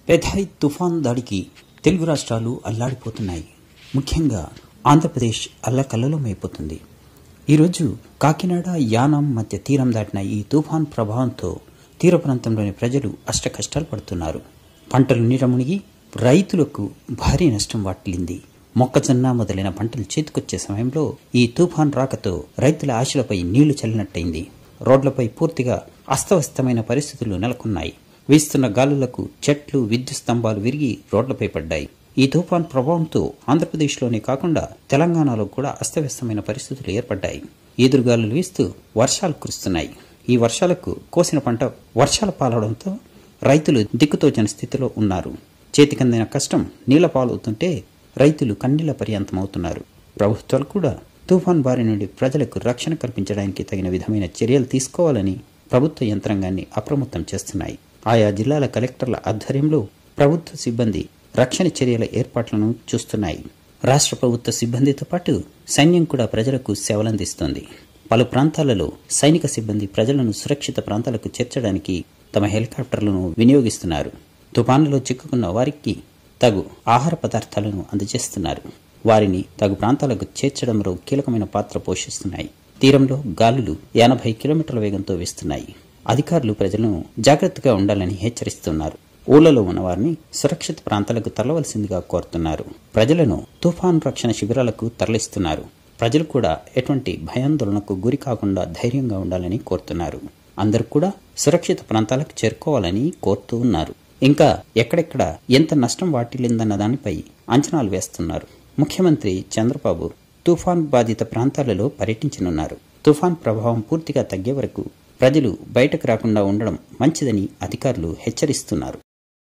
Phethai తుఫాన్ దాడికి తెలుగు రాష్ట్రాలు అల్లాడిపోతున్నాయి ముఖ్యంగా ఆంధ్రప్రదేశ్ అల్లకల్లలోమైపోతుంది ఈరోజు కాకినాడ యానాం మధ్య తీరం దాటిన ఈ తుఫాన్ ప్రభావంతో తీర ప్రాంతంలోని ప్రజలు అష్టకష్టాలు పడుతున్నారు పంటలు నీట మునిగి రైతులకు భారీ నష్టం వాటిల్లింది మొక్కజొన్న మొదలైన పంటలు చేతికొచ్చే సమయంలో ఈ తుఫాన్ రాకతో రైతుల ఆశలపై నీళ్లు చల్లినట్టయింది రోడ్లపై పూర్తిగా అస్తవ్యస్తమైన పరిస్థితులు నెలకొన్నాయి వీస్తున్న గాలులకు చెట్లు విద్యుత్ స్తంభాలు విరిగి రోడ్లపై పడ్డాయి ఈ తుఫాన్ ప్రభావంతో ఆంధ్రప్రదేశ్లోనే కాకుండా తెలంగాణలో కూడా అస్తవ్యస్తమైన పరిస్థితులు ఏర్పడ్డాయి ఈదురుగాలులు వీస్తూ వర్షాలు కురుస్తున్నాయి ఈ వర్షాలకు కోసిన పంట వర్షాల పాలవడంతో రైతులు దిక్కుతోచని స్థితిలో ఉన్నారు చేతికందిన కష్టం నీళ్ల పాలవుతుంటే రైతులు కన్నీళ్ల పర్యంతమవుతున్నారు ప్రభుత్వాలు కూడా తుఫాన్ బారి నుండి ప్రజలకు రక్షణ కల్పించడానికి తగిన విధమైన చర్యలు తీసుకోవాలని ప్రభుత్వ యంత్రాంగాన్ని అప్రమత్తం చేస్తున్నాయి ఆయా జిల్లాల కలెక్టర్ల ఆధ్వర్యంలో ప్రభుత్వ సిబ్బంది రక్షణ చర్యల ఏర్పాట్లను చూస్తున్నాయి రాష్ట్ర ప్రభుత్వ సిబ్బందితో పాటు సైన్యం కూడా ప్రజలకు సేవలందిస్తోంది పలు ప్రాంతాలలో సైనిక సిబ్బంది ప్రజలను సురక్షిత ప్రాంతాలకు చేర్చడానికి తమ హెలికాప్టర్లను వినియోగిస్తున్నారు తుఫానులో చిక్కుకున్న వారికి తగు ఆహార పదార్థాలను అందజేస్తున్నారు వారిని తగు ప్రాంతాలకు చేర్చడంలో కీలకమైన పాత్ర పోషిస్తున్నాయి తీరంలో గాలులు ఎనభై కిలోమీటర్ల వేగంతో వీస్తున్నాయి అధికారులు ప్రజలను జాగ్రత్తగా ఉండాలని హెచ్చరిస్తున్నారు ఊళ్ళలో ఉన్న వారిని సురక్షిత ప్రాంతాలకు తరలవలసిందిగా కోరుతున్నారు ప్రజలను తుఫాన్ రక్షణ శిబిరాలకు తరలిస్తున్నారు ప్రజలు కూడా ఎటువంటి భయాందోళనకు గురి కాకుండా ధైర్యంగా ఉండాలని కోరుతున్నారు అందరూ కూడా సురక్షిత ప్రాంతాలకు చేరుకోవాలని కోరుతూ ఉన్నారు ఇంకా ఎక్కడెక్కడ ఎంత నష్టం వాటిల్లిందన్న దానిపై అంచనాలు వేస్తున్నారు ముఖ్యమంత్రి చంద్రబాబు తుఫాన్ బాధిత ప్రాంతాలలో పర్యటించనున్నారు తుఫాన్ ప్రభావం పూర్తిగా తగ్గే వరకు ప్రజలు బయటకు రాకుండా ఉండడం మంచిదని అధికారులు హెచ్చరిస్తున్నారు